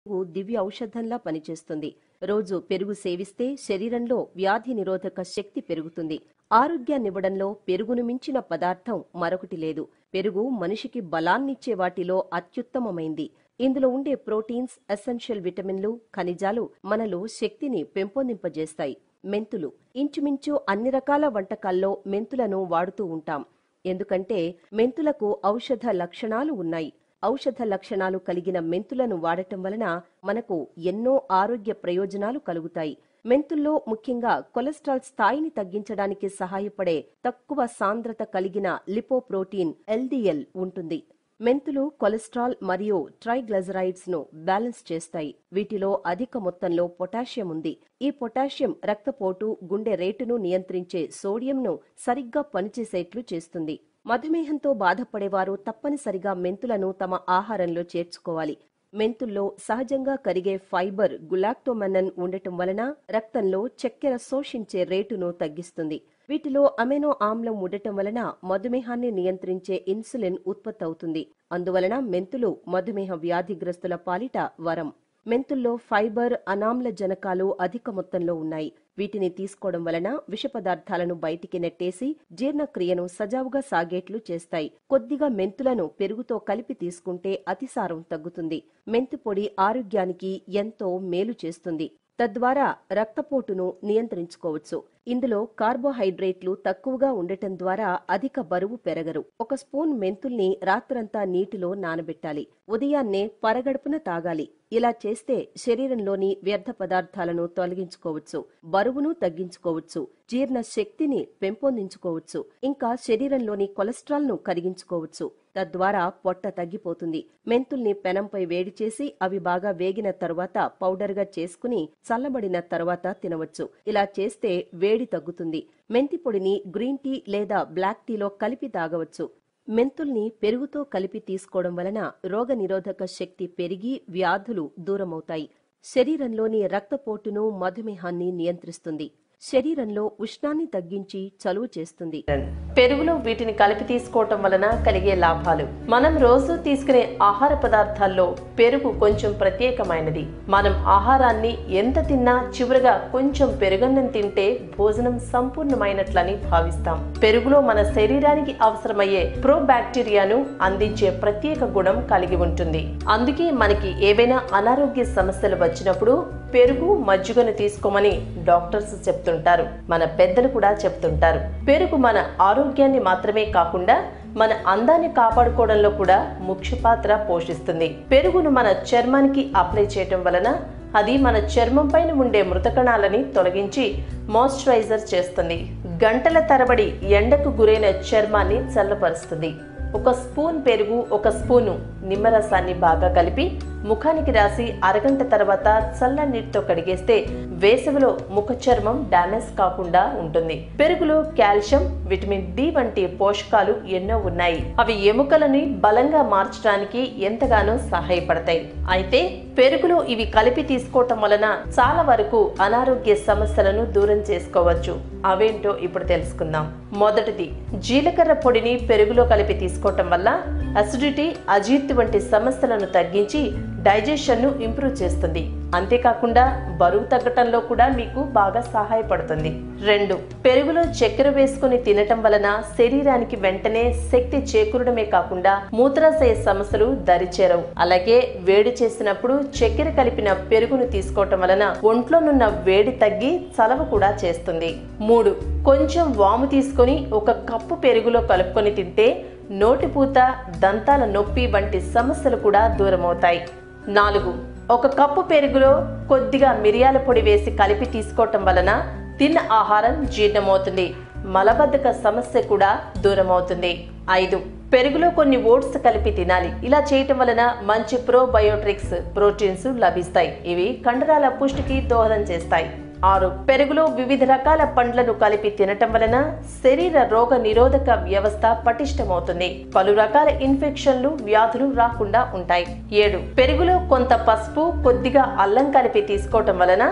పెరుగు దివ్య ఔషధంలా పనిచేస్తుంది రోజు పెరుగు సేవిస్తే శరీరంలో వ్యాధి నిరోధక శక్తి పెరుగుతుంది ఆరోగ్యాన్నివ్వడంలో పెరుగును మించిన పదార్థం మరొకటి లేదు పెరుగు మనిషికి బలాన్నిచ్చే వాటిలో అత్యుత్తమమైంది ఇందులో ఉండే ప్రోటీన్స్ ఎసెన్షియల్ విటమిన్లు ఖనిజాలు మనలో శక్తిని పెంపొందింపజేస్తాయి మెంతులు ఇంచుమించు అన్ని రకాల వంటకాల్లో మెంతులను వాడుతూ ఉంటాం ఎందుకంటే మెంతులకు ఔషధ లక్షణాలు ఉన్నాయి ఔషధ లక్షణాలు కలిగిన మెంతులను వాడటం వలన మనకు ఎన్నో ఆరోగ్య ప్రయోజనాలు కలుగుతాయి మెంతుల్లో ముఖ్యంగా కొలెస్ట్రాల్ స్థాయిని తగ్గించడానికి సహాయపడే తక్కువ సాంద్రత కలిగిన లిపోప్రోటీన్ ఎల్డిఎల్ ఉంటుంది మెంతులు కొలెస్ట్రాల్ మరియు ట్రైగ్లైజరైడ్స్ ను బ్యాలెన్స్ చేస్తాయి వీటిలో అధిక మొత్తంలో పొటాషియం ఉంది ఈ పొటాషియం రక్తపోటు గుండె రేటును నియంత్రించే సోడియంను సరిగ్గా పనిచేసేట్లు చేస్తుంది మధుమేహంతో బాధపడేవారు తప్పనిసరిగా మెంతులను తమ ఆహారంలో చేర్చుకోవాలి మెంతుల్లో సహజంగా కరిగే ఫైబర్ గులాక్టోమెనన్ ఉండటం వలన రక్తంలో చక్కెర శోషించే రేటును తగ్గిస్తుంది వీటిలో అమెనో ఆమ్లం ఉండటం వలన మధుమేహాన్ని నియంత్రించే ఇన్సులిన్ ఉత్పత్తి అవుతుంది అందువలన మెంతులు మధుమేహ వ్యాధిగ్రస్తుల పాలిట వరం మెంతుల్లో ఫైబర్ అనామ్ల జనకాలు అధిక మొత్తంలో ఉన్నాయి వీటిని తీసుకోవడం వలన విష పదార్థాలను బయటికి నెట్టేసి జీర్ణక్రియను సజావుగా సాగేట్లు చేస్తాయి కొద్దిగా మెంతులను పెరుగుతో కలిపి తీసుకుంటే అతిసారం తగ్గుతుంది మెంతు పొడి ఆరోగ్యానికి ఎంతో మేలు చేస్తుంది తద్వారా రక్తపోటును నియంత్రించుకోవచ్చు ఇందులో కార్బోహైడ్రేట్లు తక్కువగా ఉండటం ద్వారా అధిక బరువు పెరగరు ఒక స్పూన్ మెంతుల్ని రాత్రంతా నీటిలో నానబెట్టాలి ఉదయాన్నే పరగడుపున తాగాలి ఇలా చేస్తే శరీరంలోని వ్యర్థ పదార్థాలను తొలగించుకోవచ్చు బరువును తగ్గించుకోవచ్చు జీర్ణ శక్తిని పెంపొందించుకోవచ్చు ఇంకా శరీరంలోని కొలెస్ట్రాల్ ను కరిగించుకోవచ్చు తద్వారా పొట్ట తగ్గిపోతుంది మెంతుల్ని పెనంపై వేడి చేసి అవి బాగా వేగిన తరువాత పౌడర్ గా చేసుకుని చల్లబడిన తరువాత తినవచ్చు ఇలా చేస్తే వేడి తగ్గుతుంది మెంతి పొడిని గ్రీన్ టీ లేదా బ్లాక్ టీలో కలిపి తాగవచ్చు మెంతుల్ని పెరుగుతో కలిపి తీసుకోవడం వలన రోగ నిరోధక శక్తి పెరిగి వ్యాధులు దూరమవుతాయి శరీరంలోని రక్తపోటును మధుమేహాన్ని నియంత్రిస్తుంది శరీరంలో ఉష్ణాన్ని తగ్గించి చలువ చేస్తుంది పెరుగులో వీటిని కలిపి తీసుకోవటం వలన కలిగే లాభాలు మనం రోజు తీసుకునే ఆహార పదార్థాల్లో పెరుగు కొంచెం ప్రత్యేకమైనది మనం ఆహారాన్ని ఎంత తిన్నా చివరగా కొంచెం పెరుగన్నం తింటే భోజనం సంపూర్ణమైనట్లని భావిస్తాం పెరుగులో మన శరీరానికి అవసరమయ్యే ప్రోబాక్టీరియాను అందించే ప్రత్యేక గుణం కలిగి ఉంటుంది అందుకే మనకి ఏవైనా అనారోగ్య సమస్యలు వచ్చినప్పుడు పెరుగు మజ్జిగను తీసుకోమని డాక్టర్స్ చెప్తుంటారు మన పెద్దలు కూడా చెప్తుంటారు పెరుగు మన ఆరోగ్యాన్ని మాత్రమే కాకుండా మన అందాన్ని కాపాడుకోవడంలో కూడా ముఖ్య పాత్ర పోషిస్తుంది పెరుగును మన చర్మానికి అప్లై చేయటం వలన అది మన చర్మం పైన ఉండే మృతకణాలని తొలగించి మాయిశ్చరైజర్ చేస్తుంది గంటల తరబడి ఎండకు గురైన చర్మాన్ని చల్లపరుస్తుంది ఒక స్పూన్ పెరుగు ఒక స్పూను నిమ్మరసాన్ని బాగా కలిపి ముఖానికి రాసి అరగంట తర్వాత చల్ల నీటితో కడిగేస్తే వేసవిలో ముఖ చర్మం డ్యామేజ్ కాకుండా ఉంటుంది పెరుగులో కాల్షియం విటమిన్ డి వంటి పోషకాలు ఎన్నో ఉన్నాయి అవి ఎముకలని బలంగా మార్చడానికి ఎంతగానో సహాయపడతాయి అయితే పెరుగులో ఇవి కలిపి తీసుకోవటం వలన చాలా వరకు అనారోగ్య సమస్యలను దూరం చేసుకోవచ్చు అవేంటో ఇప్పుడు తెలుసుకుందాం మొదటిది జీలకర్ర పొడిని పెరుగులో కలిపి తీసుకోవటం వల్ల అసిడిటీ అజీర్తి వంటి సమస్యలను తగ్గించి డైజెషన్ ను ఇంప్రూవ్ చేస్తుంది అంతేకాకుండా బరువు తగ్గటంలో కూడా మీకు బాగా సహాయపడుతుంది రెండు పెరుగులో చక్కెర వేసుకుని తినటం వలన శరీరానికి వెంటనే శక్తి చేకూరడమే కాకుండా మూత్రాశయ సమస్యలు దరిచేరవు అలాగే వేడి చేసినప్పుడు చక్కెర కలిపిన పెరుగును తీసుకోవటం వలన ఒంట్లోనున్న వేడి తగ్గి చలవ కూడా చేస్తుంది మూడు కొంచెం వాము తీసుకొని ఒక కప్పు పెరుగులో కలుపుకొని తింటే నోటిపూత దంతాల నొప్పి వంటి సమస్యలు కూడా దూరమవుతాయి నాలుగు ఒక కప్పు పెరుగులో కొద్దిగా మిరియాల పొడి వేసి కలిపి తీసుకోవటం వలన తిన్న ఆహారం జీర్ణమవుతుంది మలబద్ధక సమస్య కూడా దూరమవుతుంది ఐదు పెరుగులో కొన్ని ఓట్స్ కలిపి తినాలి ఇలా చేయటం వలన మంచి ప్రోబయోట్రిక్స్ ప్రోటీన్స్ లభిస్తాయి ఇవి కండరాల పుష్టికి దోహదం చేస్తాయి ఆరు పెరుగులో వివిధ రకాల పండ్లను కలిపి తినటం వలన శరీర రోగ నిరోధక వ్యవస్థ పటిష్టమవుతుంది పలు రకాల ఇన్ఫెక్షన్లు వ్యాధులు రాకుండా ఉంటాయి ఏడు పెరుగులో కొంత పసుపు కొద్దిగా అల్లం కలిపి తీసుకోవటం వలన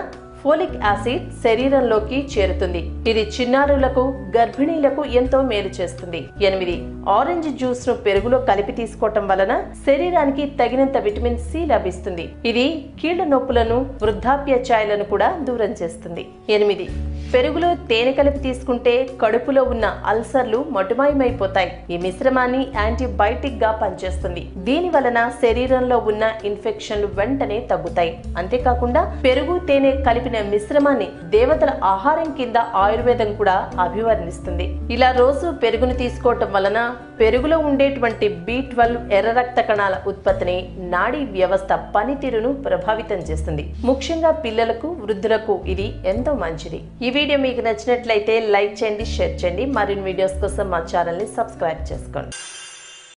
ఫోలిక్ యాసిడ్ శరీరంలోకి చేరుతుంది ఇది చిన్నారులకు గర్భిణీలకు ఎంతో మేలు చేస్తుంది ఎనిమిది ఆరెంజ్ జ్యూస్ ను పెరుగులో కలిపి తీసుకోవటం వలన శరీరానికి తగినంత విటమిన్ సి లభిస్తుంది ఇది కీళ్ల నొప్పులను వృద్ధాప్య ఛాయలను కూడా దూరం చేస్తుంది ఎనిమిది పెరుగులో తేనె కలిపి తీసుకుంటే కడుపులో ఉన్న అల్సర్లు మటుమాయమైపోతాయి ఈ మిశ్రమాన్ని యాంటీబయాటిక్ గా పనిచేస్తుంది దీని వలన శరీరంలో ఉన్న ఇన్ఫెక్షన్లు వెంటనే తగ్గుతాయి అంతేకాకుండా పెరుగు తేనె కలిపిన మిశ్రమాన్ని దేవతల ఆహారం కింద ఆయుర్వేదం కూడా అభివర్ణిస్తుంది ఇలా రోజు పెరుగును తీసుకోవటం వలన పెరుగులో ఉండేటువంటి బి ట్వెల్వ్ ఎర్ర రక్త కణాల ఉత్పత్తిని నాడీ వ్యవస్థ పనితీరును ప్రభావితం చేస్తుంది ముఖ్యంగా పిల్లలకు వృద్ధులకు ఇది ఎంతో మంచిది ఈ వీడియో మీకు నచ్చినట్లయితే లైక్ చేయండి షేర్ చేయండి మరిన్ని వీడియోస్ కోసం మా ఛానల్ ని సబ్స్క్రైబ్ చేసుకోండి